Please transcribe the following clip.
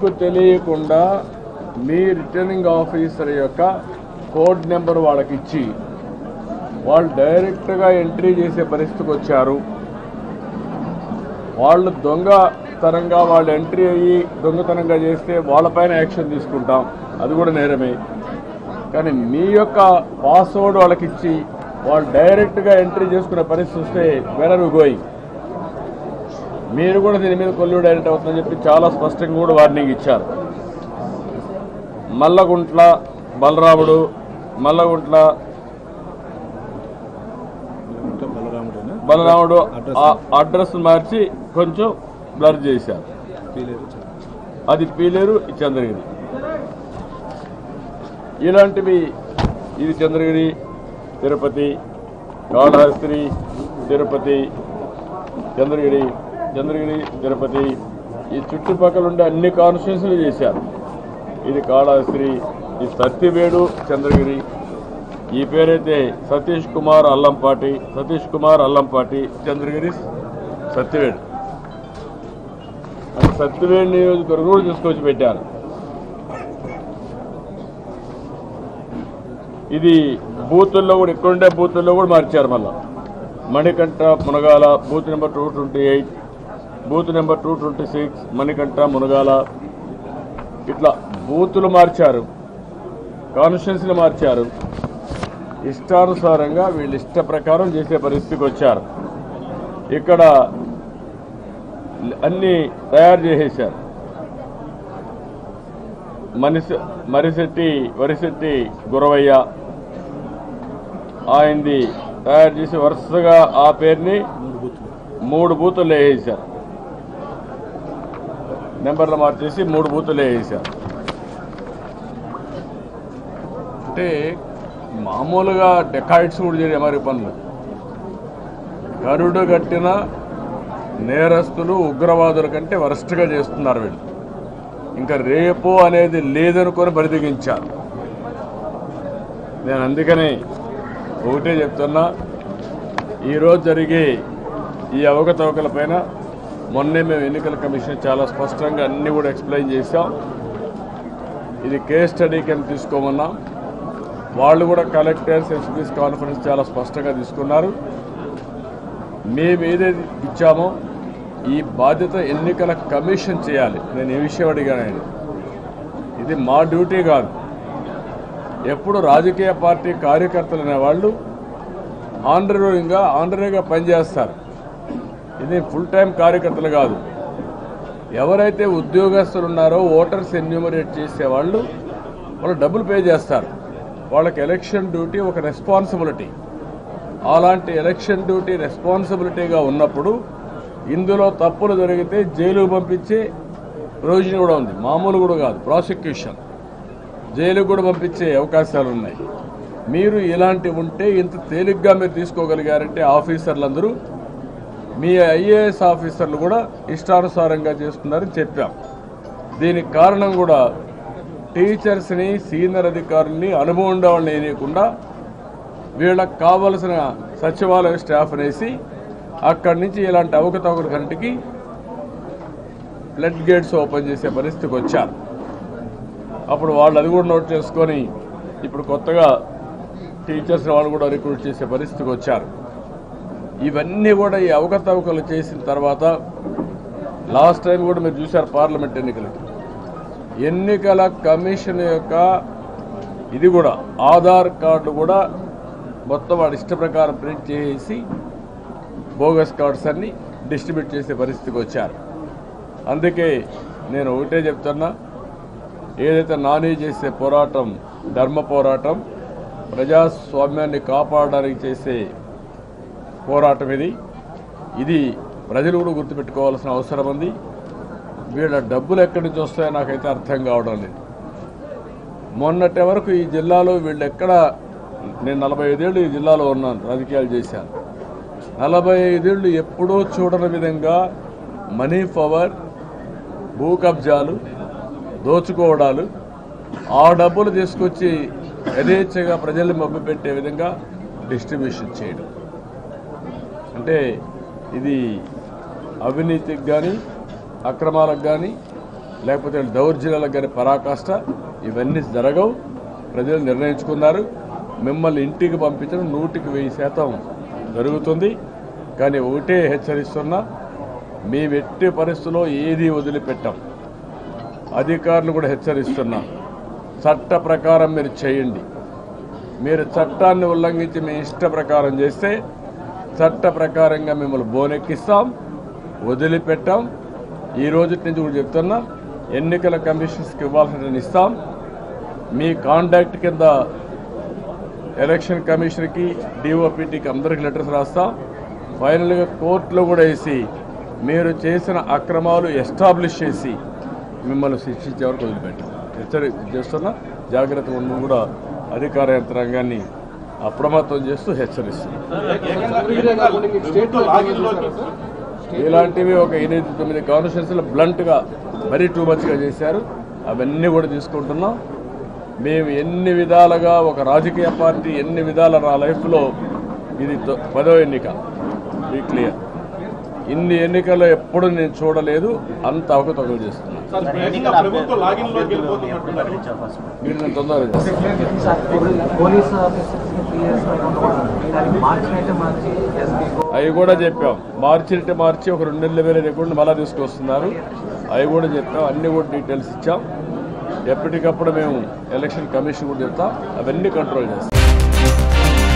మీకు తెలియకుండా మీ రిటర్నింగ్ ఆఫీసర్ యొక్క కోడ్ నెంబర్ వాళ్ళకి ఇచ్చి వాళ్ళు డైరెక్ట్గా ఎంట్రీ చేసే పరిస్థితికి వచ్చారు వాళ్ళు దొంగతనంగా వాళ్ళు ఎంట్రీ అయ్యి దొంగతనంగా చేస్తే వాళ్ళపైన యాక్షన్ తీసుకుంటాం అది కూడా నేరమే కానీ మీ యొక్క పాస్వర్డ్ వాళ్ళకి ఇచ్చి వాళ్ళు డైరెక్ట్గా ఎంట్రీ చేసుకునే పరిస్థితి వస్తే వెనరు గోయింగ్ మీరు కూడా దీని మీద కొల్లు డైరెక్ట్ అవుతుందని చెప్పి చాలా స్పష్టంగా కూడా వార్నింగ్ ఇచ్చారు మల్లగుంట్ల బలరాముడు మల్లగుంట్ల ఇంకా బలరాముడేనా బలరాముడు Address. ఆ అడ్రస్ మార్చి కొంచెం బ్లర్ చేశారు పీలేరు అది పీలేరు ఇది చంద్రగిరి ఇలాంటివి ఇది చంద్రగిరి తిరుపతి కాళహస్తి తిరుపతి చంద్రగిరి చంద్రగిరి తిరుపతి ఈ చుట్టుపక్కల ఉండే అన్ని కాన్స్టిట్యూన్సీలు చేశారు ఇది కాళహస్తి ఈ సత్యవేడు చంద్రగిరి ఈ పేరైతే సతీష్ కుమార్ అల్లంపాటి సతీష్ కుమార్ అల్లంపాటి చంద్రగిరి సత్యవేడు అంటే సత్యవేడు నియోజకవర్గం కూడా తీసుకొచ్చి పెట్టారు ఇది బూతుల్లో కూడా ఇక్కడుండే బూతుల్లో కూడా మార్చారు మళ్ళా Manikanta Munagala booth number two twenty eight booth number two twenty six Manikanta Munagala ఇట్లా బూతులు మార్చారు కాన్స్టిట్యున్సీలు మార్చారు ఇష్టానుసారంగా వీళ్ళు ఇష్ట ప్రకారం చేసే పరిస్థితికి వచ్చారు ఇక్కడ అన్ని తయారు చేసేశారు మనిషి మరిశెట్టి వరిశెట్టి గురవయ్య ఆయనది తయారు చేసి వరుసగా ఆ పేరుని మూడు బూత్లు మూడు బూతులు వేసేశారు నెంబర్లు మార్చేసి మూడు బూతులు వేసేశారు అంటే మామూలుగా డెకాయిట్స్ కూడా చేయరు మరి పనులు గరుడు కట్టిన నేరస్తులు ఉగ్రవాదుల కంటే వరస్ట్గా చేస్తున్నారు వీళ్ళు ఇంకా రేపు అనేది లేదనుకొని బరిదిగించారు నేను అందుకని ఒకటే చెప్తున్నా ఈరోజు జరిగే ఈ అవకతవకల పైన మొన్నే మేము ఎన్నికల కమిషన్ చాలా స్పష్టంగా అన్ని కూడా ఎక్స్ప్లెయిన్ చేశాం ఇది కేస్ స్టడీ కింద తీసుకోమన్నాం వాళ్ళు కూడా కలెక్టర్స్ ఎస్పీస్ కాన్ఫరెన్స్ చాలా స్పష్టంగా తీసుకున్నారు మేము ఏదైతే ఇచ్చామో ఈ బాధ్యత ఎన్నికల కమిషన్ చేయాలి నేను ఏ విషయం అడిగాను ఆయన ఇది మా డ్యూటీ కాదు ఎప్పుడు రాజకీయ పార్టీ కార్యకర్తలు అనేవాళ్ళు ఆనరీగా ఆనరీగా పనిచేస్తారు ఇది ఫుల్ టైం కార్యకర్తలు కాదు ఎవరైతే ఉద్యోగస్తులు ఉన్నారో ఓటర్స్ ఎన్యూమరేట్ చేసేవాళ్ళు వాళ్ళు డబ్బులు పే చేస్తారు వాళ్ళకి ఎలక్షన్ డ్యూటీ ఒక రెస్పాన్సిబిలిటీ అలాంటి ఎలక్షన్ డ్యూటీ రెస్పాన్సిబిలిటీగా ఉన్నప్పుడు ఇందులో తప్పులు జరిగితే జైలుకు పంపించే ప్రొవిజన్ కూడా ఉంది మామూలు కూడా కాదు ప్రాసిక్యూషన్ జైలుకు కూడా పంపించే అవకాశాలు ఉన్నాయి మీరు ఇలాంటివి ఉంటే ఇంత తేలిగ్గా మీరు తీసుకోగలిగారంటే ఆఫీసర్లందరూ మీ ఐఏఎస్ ఆఫీసర్లు కూడా ఇష్టానుసారంగా చేస్తున్నారని చెప్పాం దీనికి కారణం కూడా టీచర్స్ని సీనియర్ అధికారుల్ని అనుభవం ఉండేవాళ్ళని వేయకుండా వీళ్ళకి కావలసిన సచివాలయ స్టాఫ్ వేసి అక్కడి నుంచి ఇలాంటి అవకతవకల కంటికి ఫ్లడ్ గేట్స్ ఓపెన్ చేసే పరిస్థితికి వచ్చారు అప్పుడు వాళ్ళు అది కూడా నోట్ చేసుకొని ఇప్పుడు కొత్తగా టీచర్స్ వాళ్ళు కూడా రిక్రూట్ చేసే పరిస్థితికి వచ్చారు ఇవన్నీ కూడా ఈ అవకతవకలు చేసిన తర్వాత లాస్ట్ టైం కూడా మీరు చూశారు పార్లమెంట్ ఎన్నికలకి ఎన్నికల కమిషన్ యొక్క ఇది కూడా ఆధార్ కార్డు కూడా మొత్తం వాడి ఇష్ట ప్రకారం ప్రింట్ చేసి బోగస్ కార్డ్స్ అన్ని డిస్ట్రిబ్యూట్ చేసే పరిస్థితికి వచ్చారు అందుకే నేను ఒకటే చెప్తున్నా ఏదైతే నాని చేసే పోరాటం ధర్మ పోరాటం ప్రజాస్వామ్యాన్ని కాపాడడానికి చేసే పోరాటం ఇది ఇది ప్రజలు కూడా గుర్తుపెట్టుకోవాల్సిన అవసరం ఉంది వీళ్ళ డబ్బులు ఎక్కడి నుంచి వస్తాయో నాకైతే అర్థం కావడం లేదు మొన్నటి వరకు ఈ జిల్లాలో వీళ్ళు ఎక్కడ నేను నలభై ఐదేళ్ళు ఈ జిల్లాలో ఉన్నాను రాజకీయాలు చేశాను నలభై ఐదేళ్ళు ఎప్పుడూ చూడని విధంగా మనీ పవర్ భూ కబ్జాలు దోచుకోవడాలు ఆ డబ్బులు తీసుకొచ్చి యథేచ్ఛగా ప్రజల్ని మభ్యపెట్టే విధంగా డిస్ట్రిబ్యూషన్ చేయడం అంటే ఇది అవినీతికి కానీ అక్రమాలకు కానీ లేకపోతే దౌర్జన్యాలకు కానీ పరాకాష్ట ఇవన్నీ జరగవు ప్రజలు నిర్ణయించుకున్నారు మిమ్మల్ని ఇంటికి పంపించడం నూటికి వెయ్యి శాతం జరుగుతుంది కానీ ఒకటే హెచ్చరిస్తున్నా మీ వెట్టి పరిస్థితుల్లో ఏది వదిలిపెట్టాం అధికారులు కూడా హెచ్చరిస్తున్నా చట్ట ప్రకారం మీరు చేయండి మీరు చట్టాన్ని ఉల్లంఘించి మీ ఇష్ట ప్రకారం చేస్తే చట్ట ప్రకారంగా మిమ్మల్ని బోనెక్కిస్తాం వదిలిపెట్టాం ఈ రోజు నుంచి కూడా చెప్తున్నా ఎన్నికల కమిషన్స్కి ఇవ్వాల్సిన ఇస్తాం మీ కాంటాక్ట్ కింద ఎలక్షన్ కమిషన్కి డిఓపిటీకి అందరికి లెటర్స్ రాస్తాం ఫైనల్గా కోర్టులో కూడా వేసి మీరు చేసిన అక్రమాలు ఎస్టాబ్లిష్ చేసి మిమ్మల్ని శిక్షించే వరకు వదిలిపెట్టాం హెచ్చరి చేస్తున్నా జాగ్రత్తగా ఉండడం కూడా అధికార యంత్రాంగాన్ని అప్రమత్తం చేస్తూ హెచ్చరిస్తున్నాం ఇలాంటివి ఒక ఎనిమిది తొమ్మిది కాన్స్టిట్యూన్సీలు బ్లంట్గా మరీ టూ మచ్గా చేశారు అవన్నీ కూడా తీసుకుంటున్నాం మేము ఎన్ని విధాలుగా ఒక రాజకీయ పార్టీ ఎన్ని విధాల నా లైఫ్లో ఇది తొ- పదో ఎన్నిక బీ క్లియర్ ఇన్ని ఎన్నికల్లో ఎప్పుడు నేను చూడలేదు అంత అవకతవకలు చేస్తున్నాను ప్రభుత్వ లాగిన్ లోకి వెళ్ళిపోతున్నట్టున్నారు మీరు నేను తొందరగా చేస్తాను పోలీస్ ఆఫీసర్స్ పిఎస్ దాన్ని మార్చినట్టే మార్చి ఎస్పీకో అవి కూడా చెప్పాం మార్చినట్టు మార్చి ఒక రెండు నెలల వేల రికార్డు మళ్ళా తీసుకొస్తున్నారు అవి కూడా చెప్పాం అన్ని కూడా డీటెయిల్స్ ఇచ్చాం ఎప్పటికప్పుడు మేము ఎలక్షన్ కమిషన్ కూడా చెప్తాం అవన్నీ కంట్రోల్ చేస్తాం